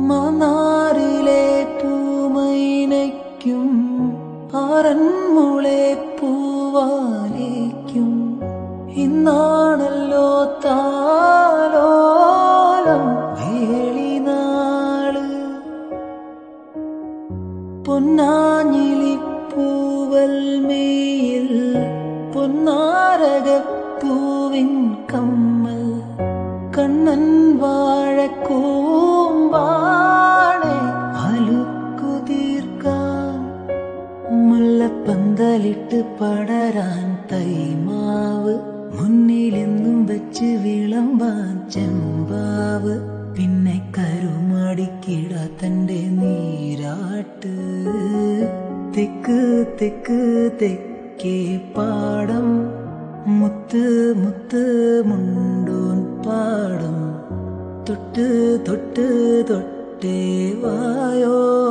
മാന്നാറിലെ പൂമൈനയ്ക്കും ആറന്മുളെ പൂവാലേക്കും ഇന്നാണല്ലോ താലോലം വേളിനാള് പൊന്നാഞ്ഞിലിപ്പൂവൽ മേയിൽ പൊന്നാരകപ്പൂവിൻ കമ്മൽ കണ്ണൻ വാഴക്കൂമ്പാണെ അലുക്കു തീർക്കാൻ മുല്ലപ്പന്തലിട്ട് പടരാൻ തൈമാവ് മുന്നിലെന്നും വെച്ച് വിളമ്പാൻ ചെമ്പാവ് പിന്നെ കരുമാടിക്കിട തന്റെ നീരാട്ട് തെക്ക് തെക്ക് തെക്കേ പാടം മുത്ത് മുത്ത് മുണ്ടോൻ പാടം തൊട്ട് തൊട്ട് തൊട്ടേ വായോ